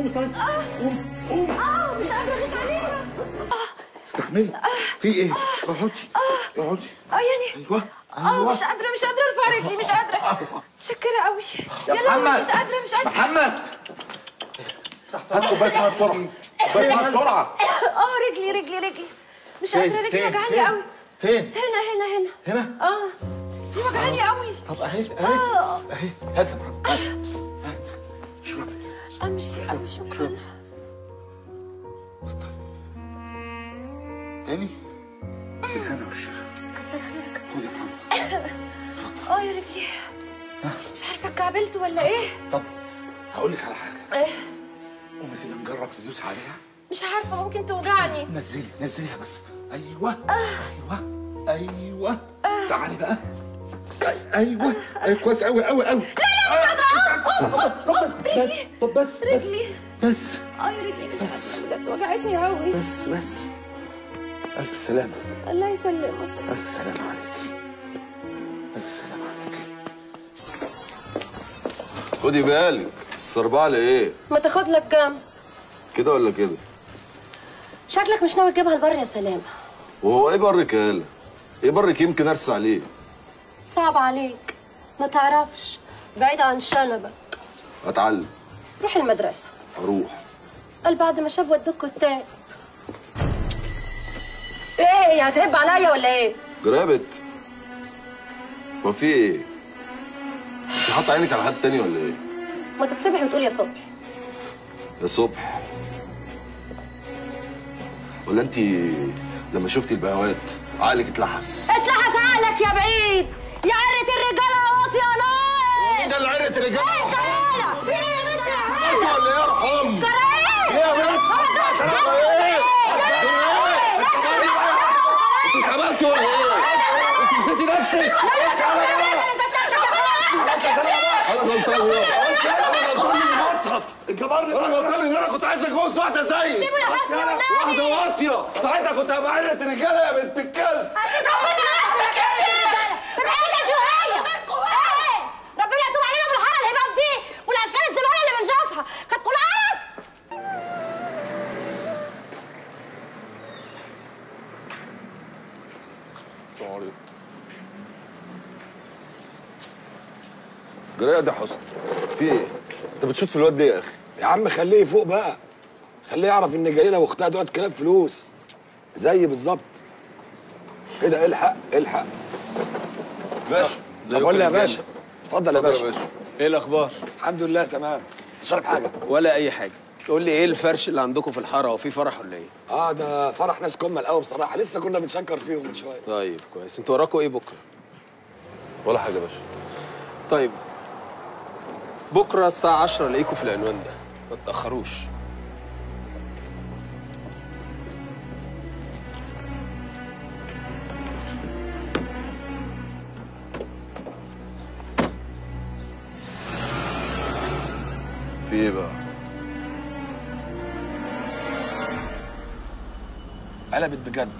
قومي طيب قومي قومي اه مش قادره اغيث عليها استحملي في ايه اقعدي اقعدي اه يعني ايوه اه ايوه مش قادره مش قادره ارفع رجلي مش قادره متشكره قوي يا يا لهوي محمد مش قادره مش قادره محمد هات كوبايه ميه بسرعه كوبايه ميه بسرعه اه رجلي رجلي رجلي مش فين؟ قادره رجلي فين؟ وجعاني فين؟ قوي فين هنا هنا هنا هنا اه دي وجعاني قوي طب اهي اهي اه اهي هات يا محمد هات هات اشربي اه ميرسي قوي شكرا تاني بالهنا والشفا كتر خيرك خد يا محمد اتفضل اه يا رجلي مش عارفه اتكعبلت ولا ايه طب هقول لك على حاجه ايه قومي كده نجرب ندوس عليها مش عارفه ممكن توجعني نزلي نزليها بس ايوه ايوه ايوه تعالي بقى أي- ايوه ايوه كويس قوي قوي قوي لا لا مش قادره طب بس بس رجلي بس اه يا رجلي مش قادره بجد وجعتني قوي بس بس الف سلامه الله يسلمك الف سلامه عليكي الف سلامه عليكي خدي بالك السربعة ايه ما تاخد لك كام كده ولا كده شكلك مش ناوي تجيبها لبر يا سلام وهو ايه برك يا هلا ايه برك يمكن ارسى عليه صعب عليك ما تعرفش بعيد عن شنبك اتعلم روح المدرسة اروح قال بعد ما شاف ودوك كتاب ايه هتهب عليا ولا ايه؟ جرابت ما في ايه انت حاطط عينك على حد تاني ولا ايه ما تتصبح وتقول يا صبح يا صبح ولا انت لما شفتي البهوات عقلك اتلحس اتلحس عقلك يا بعيد يا عرة الرجالة يا واطي يا ناقص ده اللي عرت الرجاله انت يالا في ايه يا بنت يا انت هلا؟ ولا ايه ارحم كراهية ايه يا بنت انت عملت ولا ايه انت نسيتي نفسك انا غلطان انا غلطان المصحف الجبار انا غلطان ان انا كنت عايز اتجوز واحده زيك سيبه يا حسن والنبي. واحده واطيه ساعتها كنت هبقى عيله الرجاله يا بنت الكلب ربنا يعافيك يا شيخ بالعيلة دي وهي ايه ربنا يتوب علينا بالحالة الهباب دي والاشكال الزبالة اللي بنشوفها كانت كل عارف جرايه ده حسن في ايه انت بتشوط في الواد ده يا اخي يا عم خليه يفوق بقى خليه يعرف ان جليله واختها دلوقتي كلاب فلوس زي بالظبط كده الحق الحق باشا طب قول لي يا باشا اتفضل يا باشا ايه الاخبار الحمد لله تمام تشرب حاجه ولا اي حاجه قول لي ايه الفرش اللي عندكم في الحاره وفي فرح ولا ايه اه ده فرح ناس كمل قوي بصراحه لسه كنا بنشكر فيهم من شويه طيب كويس انتوا وراكم ايه بكره ولا حاجه يا باشا طيب بكره الساعه 10 الاقيكم في العنوان ده ما تاخروش في ايه بقى قلبت بجد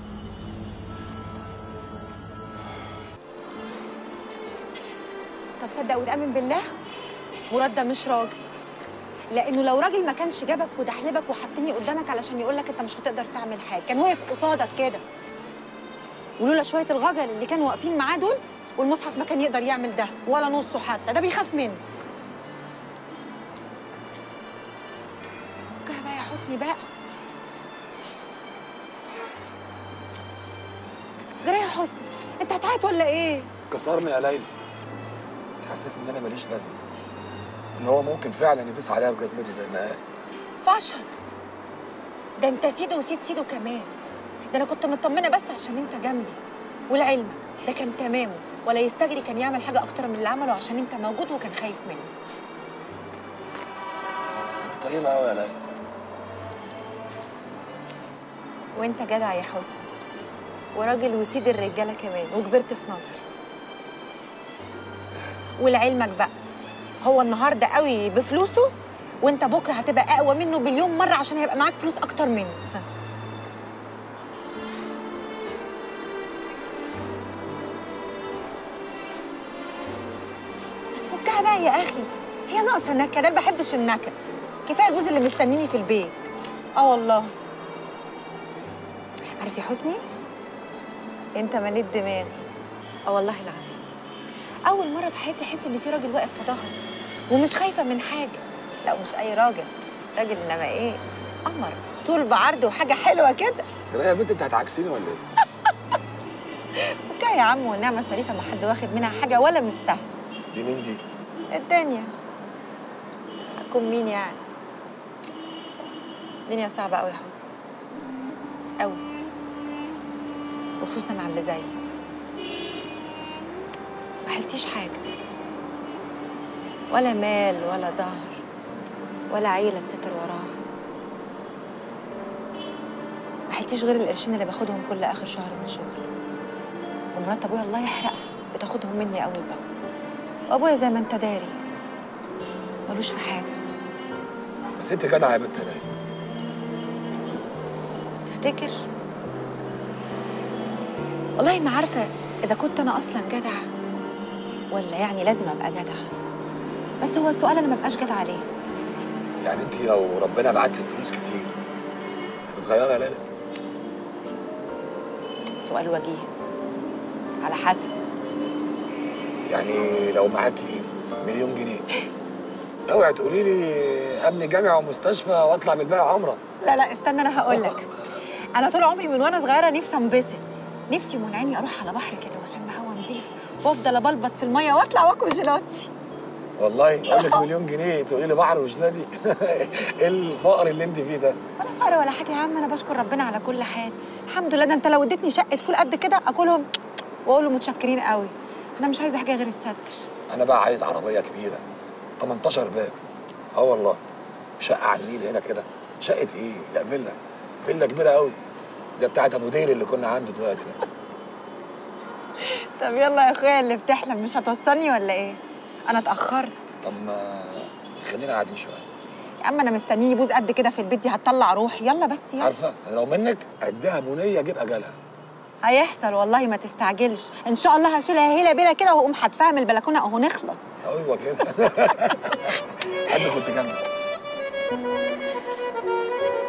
طب صدق وتأمن بالله مراد ده مش راجل لانه لو راجل ما كانش جابك ودحلبك وحطني قدامك علشان يقول لك انت مش هتقدر تعمل حاجه كان واقف قصادك كده ولولا شويه الغجر اللي كانوا واقفين معاه دول والمصحف ما كان يقدر يعمل ده ولا نصه حتى ده بيخاف منه فكها بقى يا حسني بقى جرى يا حسني انت هتعيط ولا ايه كسرني يا ليلى تحسسني ان انا ماليش لازمه ان هو ممكن فعلا يدوس عليها بجزمتي زي ما قال فشل ده انت سيدو وسيد سيدو كمان ده انا كنت مطمنه بس عشان انت جنبي ولعلمك ده كان تمامه ولا يستجري كان يعمل حاجه اكتر من اللي عمله عشان انت موجود وكان خايف منك انت طيبه قوي يا ليلى وانت جدع يا حسني وراجل وسيد الرجاله كمان وكبرت في نظري ولعلمك بقى هو النهارده قوي بفلوسه وانت بكره هتبقى اقوى منه بليون مره عشان هيبقى معاك فلوس اكتر منه ها. هتفكها بقى يا اخي هي ناقصه نكد انا ما بحبش النكد كفايه البوز اللي مستنيني في البيت اه والله عارف يا حسني انت مليت دماغي اه والله العظيم اول مره في حياتي احس ان في راجل واقف في ظهري ومش خايفه من حاجه لا مش اي راجل راجل انما ايه قمر طول بعرض وحاجه حلوه كده يا يا بنت انت هتعكسيني ولا ايه؟ وكا يا عم والنعمه الشريفه ما حد واخد منها حاجه ولا مستاهل دي مين دي؟ الدنيا هتكون مين يعني الدنيا صعبة أوي يا حسني أوي وخصوصا على اللي زيي ما حلتيش حاجة ولا مال ولا ظهر ولا عيلة تستر وراها ما حلتيش غير القرشين اللي باخدهم كل آخر شهر من شغل ومرات أبويا الله يحرقها بتاخدهم مني أول بأول وأبويا زي ما أنت داري ملوش في حاجة بس انت جدعه يا بنت هناك تفتكر والله ما عارفة إذا كنت أنا أصلا جدعة ولا يعني لازم أبقى جدعة بس هو السؤال أنا ما بقاش جدعة ليه يعني انت لو ربنا بعت لك فلوس كتير هتتغيري يا لالا؟ سؤال وجيه على حسب يعني لو معاكي مليون جنيه اوعي تقولي لي ابني جامعه ومستشفى واطلع من الباقي عمره لا لا استنى أنا هقول لك أنا طول عمري من وأنا صغيرة نفسي أنبسط نفسي من عيني أروح على بحر كده وأشم هوا نضيف وأفضل أبلبط في المية وأطلع وآكل جيلاتي والله اقول لك مليون جنيه تقولي لي بحر ومش نادي ايه الفقر اللي انت فيه ده ولا فقر ولا حاجة يا عم أنا بشكر ربنا على كل حال الحمد لله ده أنت لو اديتني شقة فول قد كده أكلهم وأقول له متشكرين قوي أنا مش عايزة حاجة غير الستر انا بقى عايز عربيه كبيره 18 باب اه والله شقه على النيل هنا كده شقه ايه لا فيلا فيلا كبيره قوي زي بتاعه ابو دير اللي كنا عنده دلوقتي ده طب يلا يا اخويا اللي بتحلم مش هتوصلني ولا ايه؟ انا اتاخرت طب ما خلينا قاعدين شويه يا عم انا مستنيني بوز قد كده في البيت دي هتطلع روحي يلا بس يلا عارفه أنا لو منك اديها بنيه اجيب اجلها هيحصل والله ما تستعجلش ان شاء الله هشيلها هيله بيلا كده واقوم حدفها من البلكونه اهو نخلص ايوه كده حد كنت جنبي